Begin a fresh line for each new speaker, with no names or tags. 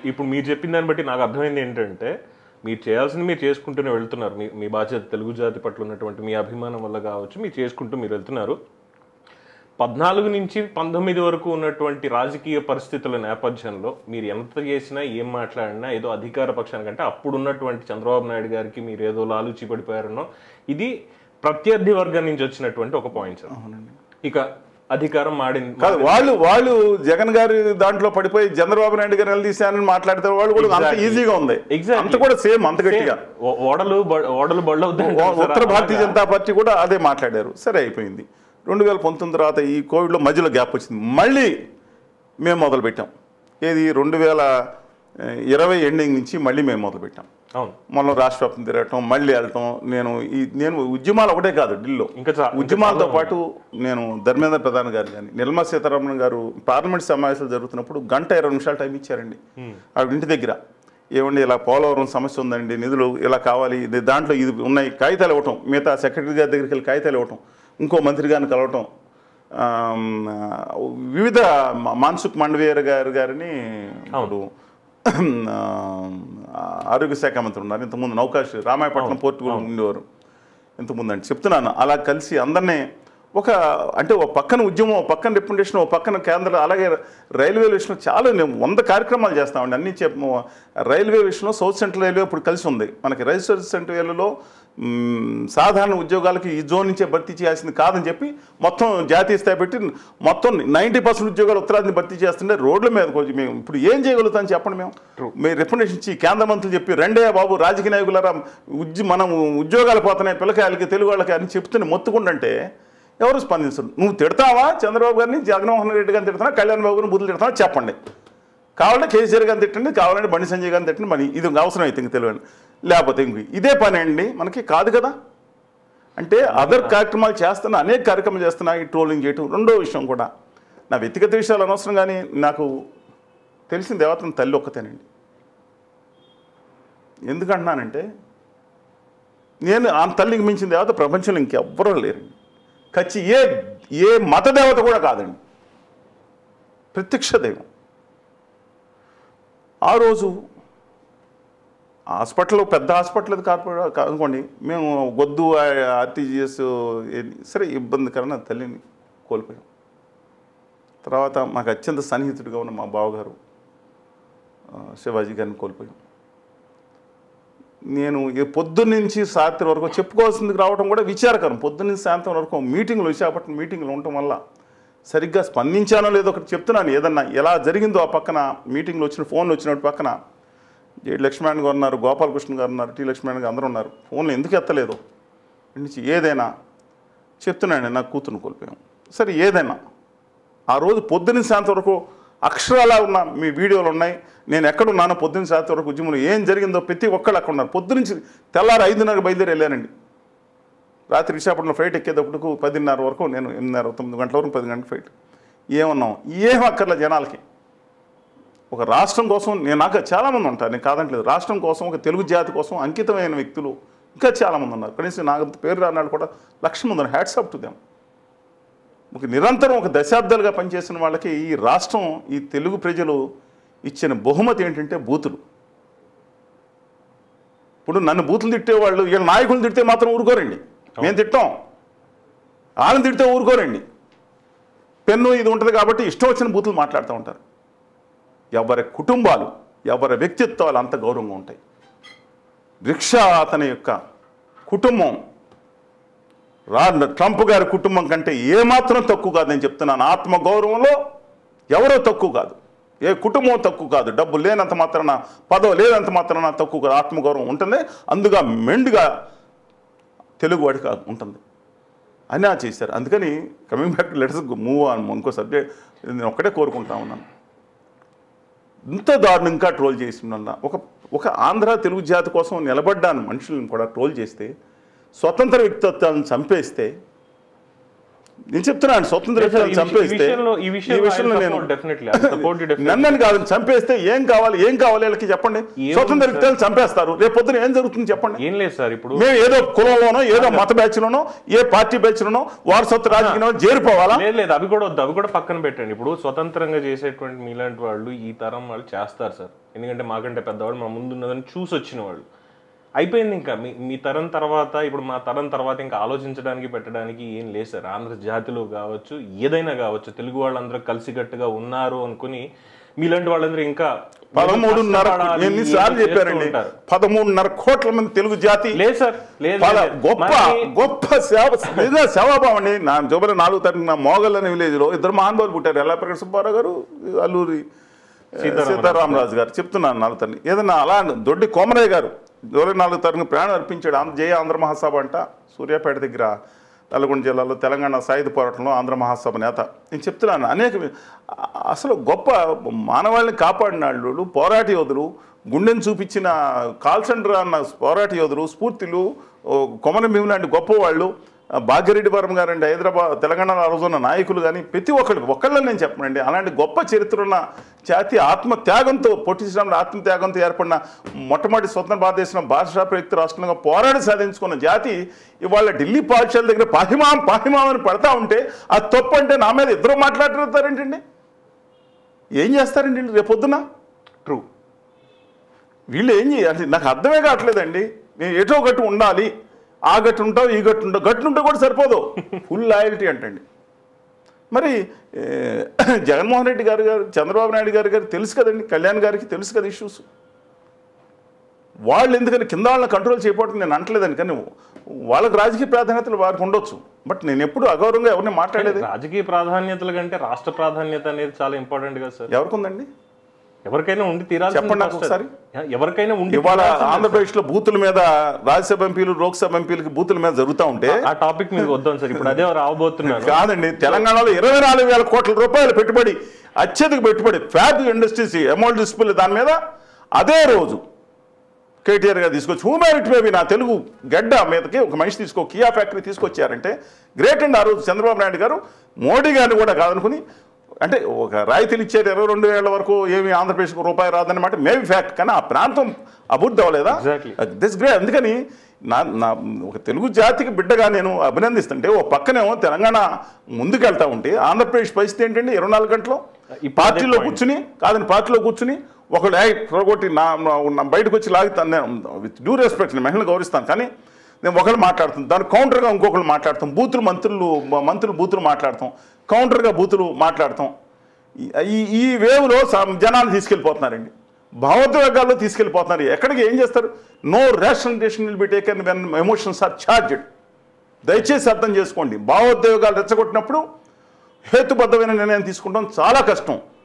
ఇప్పుడు మీరు చెప్పిన దాన్ని బట్టి నాకు అర్థమైంది ఏంటంటే మీరు చేయాల్సింది మీరు చేసుకుంటూనే వెళ్తున్నారు మీ మీ బాధ్యత తెలుగు జాతి పట్ల ఉన్నటువంటి మీ అభిమానం వల్ల కావచ్చు మీరు చేసుకుంటూ మీరు వెళ్తున్నారు పద్నాలుగు నుంచి పంతొమ్మిది వరకు ఉన్నటువంటి రాజకీయ పరిస్థితుల నేపథ్యంలో మీరు ఎంత చేసినా ఏం మాట్లాడినా ఏదో అధికార పక్షానికంటే అప్పుడు ఉన్నటువంటి చంద్రబాబు నాయుడు గారికి మీరు ఏదో లాలూచి పడిపోయారనో ఇది ప్రత్యర్థి వర్గం నుంచి వచ్చినటువంటి ఒక పాయింట్ సార్ ఇక అధికారం మాడింది
కాదు వాళ్ళు వాళ్ళు జగన్ గారి దాంట్లో పడిపోయి చంద్రబాబు నాయుడు గారు నిలదీశానని మాట్లాడితే వాళ్ళు కూడా అంత
Exactly.
ఈజీగా ఉంది
Exactly.
అంత కూడా సేమ్ అంత గట్టిగా
ఓ- ఓడలు బ- ఓడలు బళ్ళు అవుతాయి
ఓ- ఉత్తర భారతీయ జనతా పార్టీ కూడా అదే మాట్లాడారు సరే అయిపోయింది రెండు వేల పంతొమ్మిది తర్వాత ఈ కోవిడ్లో మధ్యలో గ్యాప్ వచ్చింది మళ్ళీ మేము మొదలు పెట్టాం ఏది రెండు వేల ఇరవై ఎండింగ్ నుంచి మళ్ళీ మేము మొదలు పెట్టాం
అవును
మొన్న రాష్ట్ర వ్యాప్తం తిరగటం మళ్ళీ వెళ్ళటం నేను ఈ నేను ఉద్యమాలు ఒకటే కాదు ఢిల్లీలో
ఇంకా చా- ఇంకా
ఉద్యమాలతో
చాలా
పాటు నేను ధర్మేంద్ర ప్రధాన్ గారు కానీ నిర్మలా సీతారామన్ గారు పార్లమెంట్ సమావేశాలు జరుగుతున్నప్పుడు గంట ఇరవై నిమిషాలు టైం ఇచ్చారండి ఆవిడ ఇంటి దగ్గర ఏమండి ఇలా పోలవరం సమస్య ఉందండి నిధులు ఇలా కావాలి ఇది దాంట్లో ఇది ఉన్నాయి కాగితాలు ఇవ్వటం మిగతా సెక్రటరీ గారి దగ్గరికి వెళ్ళి కాగితాలు ఇవ్వటం ఇంకో మంత్రి గారిని కలవటం ఆమ్, వివిధ మా- మాన్సుఖ్ మండవీయర్ గారు గారిని ఇప్పుడు ఆ, ఆరోగ్య శాఖ మంత్రి ఉన్నారు ఇంతకుముందు నౌకాశ్ రామాయపట్నం పోర్టు కూడా ఉండేవారు ఇంతకుముందు అండి చెప్తున్నాను అలా కలిసి అందరినీ ఒక అంటే ఒక పక్కన ఉద్యమం ఒక పక్కన రిప్రజెంటేషన్ ఒక పక్కన కేంద్ర అలాగే రైల్వే విషయంలో చాలా నేను వంద కార్యక్రమాలు చేస్తామండి అన్ని చెప్ రైల్వే విషయంలో సౌత్ సెంట్రల్ రైల్వే ఇప్పుడు కలిసి ఉంది మనకి రైల్ సౌత్ సెంట్రల్ రైల్వేలో మ్, సాధారణ ఉద్యోగాలకి ఈ జోన్ నుంచే భర్తీ చేయాల్సింది కాదని చెప్పి మొత్తం జాతీయ స్థాయి పెట్టి మొత్తం నైంటీ పర్సెంట్ ఉద్యోగాలు ఉత్తరాదిని భర్తీ చేస్తుంటే రోడ్ల మీద కొంచెం మేము ఇప్పుడు ఏం చేయగలుగుతాం చెప్పండి మేము మీరు రిప్రజెంటేషన్ ఇచ్చి కేంద్ర మంత్రులు చెప్పి రెండే బాబు రాజకీయ నాయకులారా ఉద్య మనం ఉద్యోగాలు పోతున్నాయి పిల్లకాయలకి తెలుగు వాళ్ళకి అని చెప్తున్న మొత్తుకుండంటే ఎవరు స్పందించరు నువ్వు తిడతావా చంద్రబాబు గారిని జగన్మోహన్ రెడ్డి గారిని తిడతావా కళ్యాణ్ బాబు గారిని బుద్ధులు తిడతావా చెప్పండి కావాలంటే కేసీఆర్ గారిని తిట్టండి కావాలంటే బండి సంజయ్ గారిని తిట్టండి మరి ఇది ఇంక అవసరం అయితే ఇంక తెలియదు లేకపోతే ఇంక ఇదే పని అండి మనకి కాదు కదా అంటే అదర్ కార్యక్రమాలు చేస్తున్నా అనేక కార్యక్రమాలు చేస్తున్నా ఈ ట్రోలింగ్ చేయటం రెండో విషయం కూడా నా వ్యక్తిగత విషయాలు అనవసరం కానీ నాకు తెలిసిన దేవతను తల్లి ఒక్కతేనండి ఎందుకంటున్నానంటే నేను ఆ తల్లికి మించిన దేవత ప్రపంచంలో ఇంకెవ్వరూ లేరండి ఖచ్చి ఏ ఏ మత దేవత కూడా కాదండి ప్రత్యక్ష దైవం ఆ రోజు హాస్పిటల్ పెద్ద హాస్పిటల్ అది కార్పొరేట్ అనుకోండి మేము గొద్దు ఆర్టీజీఎస్ సరే ఇబ్బందికరమైన తల్లిని కోల్పోయాం తర్వాత మాకు అత్యంత సన్నిహితుడిగా ఉన్న మా బావగారు ఆ, శివాజీ గారిని కోల్పోయాం నేను ఈ పొద్దున్న నుంచి సాయంత్రం వరకు చెప్పుకోవాల్సింది రావడం కూడా విచారకరం పొద్దున్న నుంచి సాయంత్రం వరకు మీటింగ్లు విశాఖపట్నం మీటింగ్లు ఉండటం వల్ల సరిగ్గా స్పందించానో లేదో ఒకటి చెప్తున్నాను ఏదన్నా ఎలా జరిగిందో ఆ పక్కన మీటింగ్లు వచ్చిన ఫోన్లు వచ్చినట్టు పక్కన జేడి లక్ష్మణ్ గారు ఉన్నారు గోపాలకృష్ణ గారు ఉన్నారు టి లక్ష్మణ్ గారు అందరూ ఉన్నారు ఫోన్లు ఎందుకు ఎత్తలేదు నుంచి ఏదైనా చెప్తున్నాను నా కూతురుని కోల్పోయాం సరే ఏదైనా ఆ రోజు పొద్దున్న సాయంత్రం వరకు అక్షరాలా ఉన్న మీ వీడియోలు ఉన్నాయి నేను ఎక్కడున్నానో పొద్దున్న సాయంత్రం వరకు ఉద్యమంలో ఏం జరిగిందో ప్రతి ఒక్కళ్ళు అక్కడ ఉన్నారు పొద్దునుంచి తెల్లారి ఐదున్నర బయలుదేరి వెళ్ళానండి రాత్రి విశాఖపట్నంలో ఫ్లైట్ ఎక్కేటప్పుడు పదిన్నర వరకు నేను ఎనిమిదిన్నర తొమ్మిది గంటల వరకు పది గంటల ఫ్లైట్ ఏమన్నాం ఏం అక్కర్లే జనాలకి ఒక రాష్ట్రం కోసం నేను నాకు చాలామంది ఉంటారు నేను కాదంటలేదు రాష్ట్రం కోసం ఒక తెలుగు జాతి కోసం అంకితమైన వ్యక్తులు ఇంకా చాలామంది ఉన్నారు కనీసం నాకు అంత పేరు రానాడు కూడా లక్ష మంది ఉన్నారు హ్యాట్స్ అప్ టు దెమ్ ఒక నిరంతరం ఒక దశాబ్దాలుగా పనిచేసిన వాళ్ళకి ఈ రాష్ట్రం ఈ తెలుగు ప్రజలు ఇచ్చిన బహుమతి ఏంటంటే బూతులు ఇప్పుడు నన్ను బూతులు తిట్టేవాళ్ళు వీళ్ళ నాయకులు తిడితే మాత్రం ఊరుకోరండి మేము తిట్టాం వాళ్ళని తిడితే ఊరుకోరండి పెన్ను ఇది ఉంటుంది కాబట్టి ఇష్టం వచ్చిన బూతులు మాట్లాడుతూ ఉంటారు ఎవరి కుటుంబాలు ఎవరి వ్యక్తిత్వాలు అంత గౌరవంగా ఉంటాయి రిక్షా అతని యొక్క కుటుంబం రా ట్రంప్ గారి కుటుంబం కంటే ఏమాత్రం తక్కువ కాదు నేను చెప్తున్నాను ఆత్మ గౌరవంలో ఎవరో తక్కువ కాదు ఏ కుటుంబం తక్కువ కాదు డబ్బు లేనంత మాత్రాన పదవి లేనంత మాత్రాన తక్కువ కాదు ఆత్మగౌరవం ఉంటుంది అందుగా మెండుగా తెలుగు వాడికి ఉంటుంది అని ఆ చేశారు అందుకని coming back letters move on ఇంకో సబ్జెక్ట్ నేను ఒక్కటే కోరుకుంటా ఉన్నాను ఇంత దారుణంగా ట్రోల్ చేసిన ఒక ఒక ఆంధ్ర తెలుగు జాతి కోసం నిలబడ్డాను మనుషులను కూడా ట్రోల్ చేస్తే స్వతంత్ర వ్యక్తిత్వాలను చంపేస్తే నేను చెప్తున్నాను స్వతంత్ర
లేదు సార్, ఈ
వ్యక్తులను
విష- ఈ
చంపేస్తే
విషయంలో ఈ
ఈ
విషయంలో
విషయంలో
I
నేను
support definitely. I support you definitely.
నన్నని కాదు చంపేస్తే ఏం కావాలి ఏం కావాలి వీళ్ళకి చెప్పండి
ఏముంది
స్వతంత్ర
సార్?
వ్యక్తులను చంపేస్తారు రేపు పొద్దున ఏం జరుగుతుంది చెప్పండి
ఏం లేదు సార్ ఇప్పుడు
మేము ఏదో కులంలోనో ఏదో మత బ్యాచ్లోనో ఏ పార్టీ బ్యాచ్లోనో వారసత్వ రాజకీయంలో చేరిపోవాలా
లేదు లేదు అవి కూడా వద్దు అవి కూడా పక్కన పెట్టండి ఇప్పుడు స్వతంత్రంగా చేసేటువంటి మీలాంటి వాళ్ళు ఈ తరం వాళ్ళు చేస్తారు సార్ ఎందుకంటే మాకంటే పెద్దవాళ్ళు మా ముందు ఉన్నదని చూసి వచ్చిన వాళ్ళు అయిపోయింది ఇంకా మీ మీ తరం తర్వాత ఇప్పుడు మా తరం తర్వాత ఇంకా ఆలోచించడానికి పెట్టడానికి ఏం లేదు సార్ ఆంధ్ర జాతిలో కావచ్చు ఏదైనా కావచ్చు తెలుగు వాళ్ళందరూ కలిసికట్టుగా ఉన్నారు అనుకుని మీలాంటి వాళ్ళందరూ ఇంకా
పదమూడున్నర
కష్టపడాలి,
ఎన్నిసార్లు
చేస్తూ
చెప్పారండి
ఉంటారు.
పదమూడున్నర కోట్ల మంది తెలుగు జాతి
లేదు సార్ లేదు
చాలా
లేదు.
గొప్ప
మరి-
గొప్ప సేవ నిజంగా సేవాభావం అండి నా జోబల నాలుగు తారీఖు నా మోగల్ అనే విలేజ్ లో ఇద్దరు మహానుభావులు పుట్టారు ఎల్లాప్రగడ సుబ్బారావు గారు అల్లూరి ఆ,
సీతారామరాజు
సీతారామరాజు గారు చెప్తున్నాను నాలుగు తారీఖు ఏదన్నా అలా దొడ్డి కోమరయ్య గారు జూలై నాలుగు తారీఖు ప్రాణం అర్పించాడు ఆంధ్ర జయ ఆంధ్ర మహాసభ అంట సూర్యాపేట దగ్గర నల్గొండ జిల్లాలో తెలంగాణ సాయుధ పోరాటంలో ఆంధ్ర మహాసభ నేత నేను చెప్తున్నాను అనేక ఆ- అసలు గొప్ప మానవాళిని కాపాడిన వాళ్ళు పోరాట యోధులు గుండెను చూపించిన కాల్ సెంటర్ అన్న పోరాట యోధులు స్ఫూర్తిలు ఓ కొమర భీము లాంటి గొప్పవాళ్ళు ఆ, భాగ్యరెడ్డి వరం గారండి హైదరాబాద్ తెలంగాణలో ఆ రోజున్న నాయకులు కానీ ప్రతి ఒక్కరికి ఒక్కళ్ళని నేను చెప్పనండి అలాంటి గొప్ప చరిత్ర ఉన్న జాతి ఆత్మ త్యాగంతో పొట్టి శ్రీరాములు ఆత్మ త్యాగంతో ఏర్పడిన మొట్టమొదటి స్వతంత్ర భారతదేశం భాషా ప్రయుక్త రాష్ట్రంగా పోరాడి సాధించుకున్న జాతి ఇవాళ ఢిల్లీ పాఠశాల దగ్గర పాహిమాం పాహిమాం అని పడతా ఉంటే ఆ తప్పు అంటే నా మీద ఇద్దరు మాట్లాడుతారేంటండి ఏం చేస్తారండి వీళ్ళు రేపొద్దున
ట్రూ
వీళ్ళు ఏం చేయాలి నాకు అర్థమే కావట్లేదండి నేను ఎటో గట్టు ఉండాలి ఆ గట్టు ఉంటావు ఈ గట్టు ఉంటావు గట్టు ఉంటే కూడా సరిపోదు ఫుల్ లాయల్టీ అంటండి మరి ఏ, జగన్మోహన్ రెడ్డి గారు గారు చంద్రబాబు నాయుడు గారు గారు తెలుసు కదండి కళ్యాణ్ గారికి తెలుసు కదా ఇష్యూస్ వాళ్ళు ఎందుకని కింద వాళ్ళని కంట్రోల్ చేయకపోవడం నేను అంటలేదని కానీ వాళ్ళకి రాజకీయ ప్రాధాన్యతలు వారికి ఉండొచ్చు బట్ నేను ఎప్పుడు అగౌరవంగా ఎవరిని మాట్లాడేది
రాజకీయ ప్రాధాన్యతల కంటే రాష్ట్ర ప్రాధాన్యత అనేది చాలా ఇంపార్టెంట్ కదా సార్
ఎవరికి ఉందండి
ఎవరికైనా ఉండి తీరాలి
చెప్పండి నాకు ఒకసారి.
ఎవరికైనా ఉండి
ఇవాళ
తీరాల్సిందే.
ఆంధ్రప్రదేశ్ లో బూతుల మీద రాజ్యసభ ఎంపీలు లోక్సభ ఎంపీలకి బూతుల మీద జరుగుతూ ఉంటే
ఆ టాపిక్ మీద వద్దాం సార్ ఇప్పుడు అదే రావబోతున్నాను
కాదండి తెలంగాణలో ఇరవై నాలుగు వేల కోట్ల రూపాయల పెట్టుబడి అత్యధిక పెట్టుబడి ఫ్యాబ్ ఇండస్ట్రీస్ ఎమౌంట్ డిస్ప్లే దాని మీద అదే రోజు కేటీఆర్ గారు తీసుకొచ్చి హ్యూమానిటీ బేబీ నా తెలుగు గడ్డ మీదకి ఒక మనిషి తీసుకో కియా ఫ్యాక్టరీ తీసుకొచ్చారంటే గ్రేట్ అండి ఆ రోజు చంద్రబాబు నాయుడు గారు మోడీ గారిని కూడా కాదనుకుని అంటే ఒక రాయితీలు ఇచ్చారు ఇరవై రెండు వేల వరకు ఏమి ఆంధ్రప్రదేశ్కు రూపాయి రాదన్నమాట మేబీ ఫ్యాక్ట్ కానీ ఆ ప్రాంతం అభివృద్ధి అవ్వలేదా
Exactly.
దిస్ గ్రేట్ అందుకని నా నా ఒక తెలుగు జాతికి బిడ్డగా నేను అభినందిస్తుంటే ఓ పక్కనేమో తెలంగాణ ముందుకెళ్తా ఉంటే ఆంధ్రప్రదేశ్ పరిస్థితి ఏంటంటే ఇరవై నాలుగు గంటలు ఈ
ఇప్పుడు అదే
పార్టీలో
point.
కూర్చుని కాదని పార్టీలో కూర్చుని ఒకళ్ళు "ఏయ్, పొరగొట్టి నా నా- నా బయటకు వచ్చి లాగుతాను నేను విత్ డ్యూ రెస్పెక్ట్ నేను మహిళను గౌరవిస్తాను కానీ నేను ఒకళ్ళు మాట్లాడుతాను దాని కౌంటర్గా ఇంకొకళ్ళు మాట్లాడతాం బూతులు మంత్రులు మ- మంత్రులు బూతులు మాట్లాడతాం కౌంటర్గా బూతులు మాట్లాడతాం ఈ- ఈ ఈ వేవ్లో స- జనాలు తీసుకెళ్ళిపోతున్నారండి భావోద్వేగాల్లో తీసుకెళ్ళిపోతున్నారు ఎక్కడికి ఏం చేస్తారు no rationalization will be taken when emotions are charged దయచేసి అర్థం చేసుకోండి భావోద్వేగాలు రెచ్చగొట్టినప్పుడు హేతుబద్ధమైన నిర్ణయం తీసుకుంటాం చాలా కష్టం